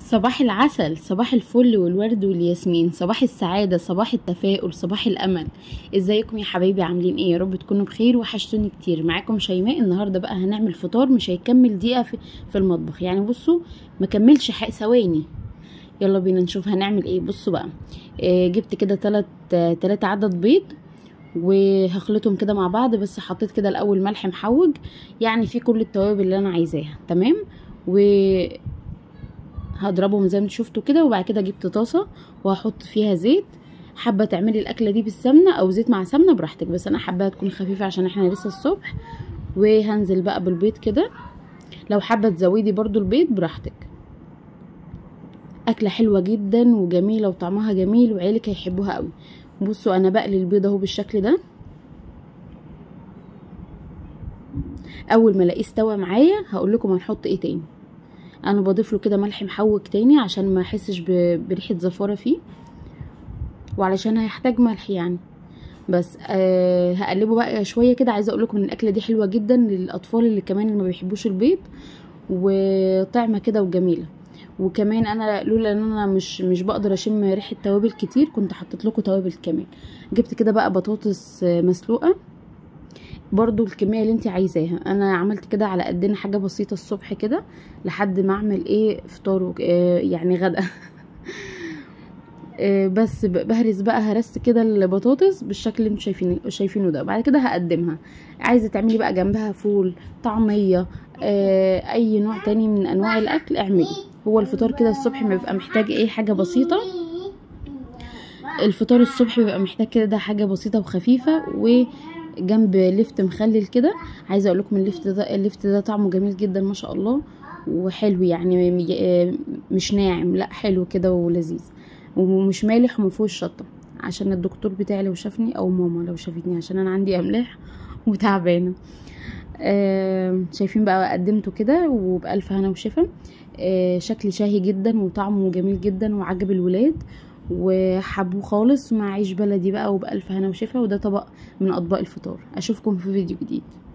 صباح العسل صباح الفل والورد والياسمين صباح السعادة صباح التفاؤل صباح الأمل ازيكم يا حبايبي عاملين ايه يا رب تكونوا بخير وحشتوني كتير معاكم شيماء النهاردة بقى هنعمل فطار مش هيكمل دقيقة في, في المطبخ يعني بصوا ما كملش حق ثواني يلا بينا نشوف هنعمل ايه بصوا بقى آه جبت كده تلات آه تلاتة عدد بيض وهخلطهم كده مع بعض بس حطيت كده الاول ملح محوج يعني في كل التوابل اللي انا عايزاها تمام و هضربهم زي ما انتوا شفتوا كده وبعد كده جبت طاسه وهحط فيها زيت حابه تعملي الاكله دي بالسمنه او زيت مع سمنه براحتك بس انا حاباها تكون خفيفه عشان احنا لسه الصبح وهنزل بقى بالبيض كده لو حابه تزودي برضو البيض براحتك اكله حلوه جدا وجميله وطعمها جميل وعيالك هيحبوها قوي بصوا انا بقلي البيض اهو بالشكل ده اول ما الاقيه استوى معايا هقول لكم هنحط ايه تاني انا بضيف له كده ملح محوج تاني عشان ما احسش بريحه زفاره فيه وعلشان هيحتاج ملح يعني بس آه هقلبه بقى شويه كده عايزه اقول لكم ان الاكله دي حلوه جدا للاطفال اللي كمان اللي ما بيحبوش البيض وطعمه كده وجميله وكمان انا لولا ان انا مش مش بقدر اشم ريحه توابل كتير كنت حطيت لكم توابل كمان جبت كده بقى بطاطس مسلوقه برضو الكميه اللي انت عايزاها انا عملت كده على قدنا حاجه بسيطه الصبح كده لحد ما اعمل ايه فطار آه يعني غدا آه بس بهرس بقى هرست كده البطاطس بالشكل اللي انتوا شايفينه شايفينه ده بعد كده هقدمها عايزه تعملي بقى جنبها فول طعميه آه اي نوع تاني من انواع الاكل اعملي هو الفطار كده الصبح ما بيبقى محتاج ايه حاجه بسيطه الفطار الصبح بيبقى محتاج كده حاجه بسيطه وخفيفه و جنب لفت مخلل كده عايزه اقول لكم اللفت ده اللفت ده طعمه جميل جدا ما شاء الله وحلو يعني مش ناعم لا حلو كده ولذيذ ومش مالح ومفيهوش شطه عشان الدكتور بتاعي لو شافني او ماما لو شافتني عشان انا عندي املاح وتعبانه آه شايفين بقى قدمته كده وبألف هنا وشفا آه شكل شاهي جدا وطعمه جميل جدا وعجب الولاد وحبوه خالص مع عيش بلدي بقى وبألف هنا وشفا وده طبق من أطباق الفطار أشوفكم في فيديو جديد